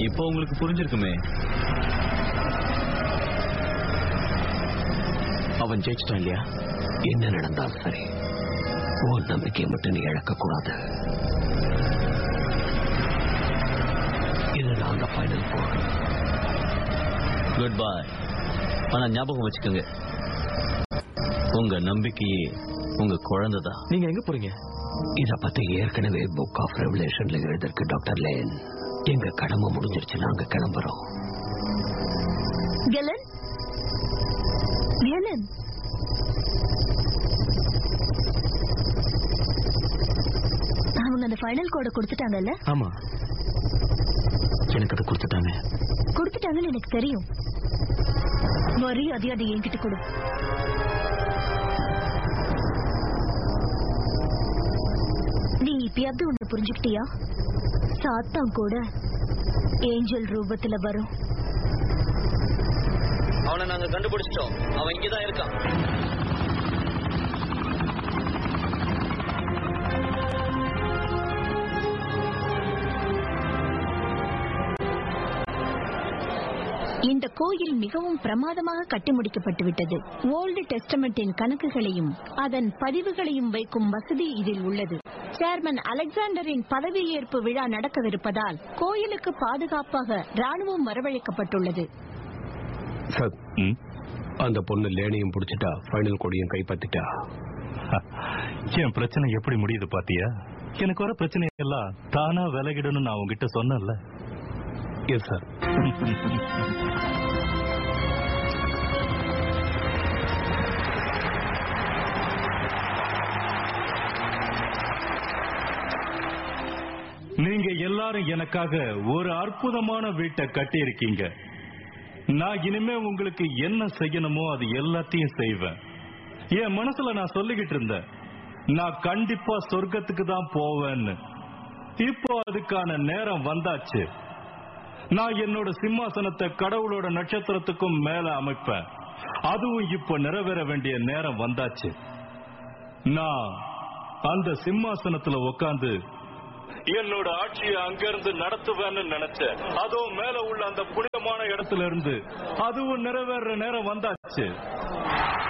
இப்போ உங்களுக்கு புரிஞ்சிருக்குமே அவன் ஜெயிச்சிட்டான் இல்லையா என்ன நடந்தாலும் சரி உன் நம்பிக்கையை மட்டும் நீ இழக்க கூடாது இதுதான் அந்த ஃபைனல் போர் குட் பை ஆனா ஞாபகம் வச்சுக்கோங்க உங்க நம்பிக்கையே உங்க குழந்தை தான் நீங்க எங்க போறீங்க இத பத்தி ஏற்கனவே புக் ஆஃப் ரெவலேஷன்ல எழுதிருக்கு டாக்டர் லேன் எங்க கடமை முடிஞ்சிருச்சு நாங்க கிளம்புறோம் கெலன் கெலன் அவங்க அந்த ஃபைனல் கோட கொடுத்துட்டாங்கல்ல ஆமா எனக்கு அதை கொடுத்துட்டாங்க கொடுத்துட்டாங்கன்னு எனக்கு தெரியும் மரியாதை அதை என்கிட்ட கொடு நீ இப்பயாவது ஒண்ணு புரிஞ்சுக்கிட்டியா சாத்தான் கூட ஏஞ்சல் ரூபத்துல வரும் அவனை நாங்க கண்டுபிடிச்சிட்டோம் அவன் இங்கதான் இருக்கான் இந்த கோயில் மிகவும் பிரமாதமாக கட்டி முடிக்கப்பட்டு விட்டது ஓல்டு டெஸ்டமெண்டின் கணக்குகளையும் அதன் பதிவுகளையும் வைக்கும் வசதி இதில் உள்ளது சேர்மன் அலெக்சாண்டரின் பதவியேற்பு விழா நடக்கவிருப்பதால் கோயிலுக்கு பாதுகாப்பாக ராணுவம் வரவழைக்கப்பட்டுள்ளது சார் அந்த பொண்ணு லேனையும் பிடிச்சிட்டா ஃபைனல் கொடியும் கைப்பற்றிட்டா என் பிரச்சனை எப்படி முடியுது பாத்தியா எனக்கு வர பிரச்சனை எல்லாம் தானா விலகிடணும் நான் உங்ககிட்ட சொன்னேன்ல எஸ் சார் நீங்க எல்லாரும் எனக்காக ஒரு அற்புதமான வீட்டை கட்டி இருக்கீங்க நான் இனிமே உங்களுக்கு என்ன செய்யணுமோ அது எல்லாத்தையும் செய்வேன் என் மனசுல நான் சொல்லிக்கிட்டு இருந்தேன் நான் கண்டிப்பா சொர்க்கத்துக்கு தான் போவேன்னு இப்போ அதுக்கான நேரம் வந்தாச்சு நான் என்னோட சிம்மாசனத்தை கடவுளோட நட்சத்திரத்துக்கும் மேல அமைப்பேன் அதுவும் இப்போ நிறைவேற வேண்டிய நேரம் வந்தாச்சு நான் அந்த சிம்மாசனத்துல உட்கார்ந்து என்னோட ஆட்சியை அங்கிருந்து நடத்துவேன்னு நினைச்சேன் அதுவும் மேல உள்ள அந்த புனிதமான இடத்துல இருந்து அதுவும் நிறைவேற நேரம் வந்தாச்சு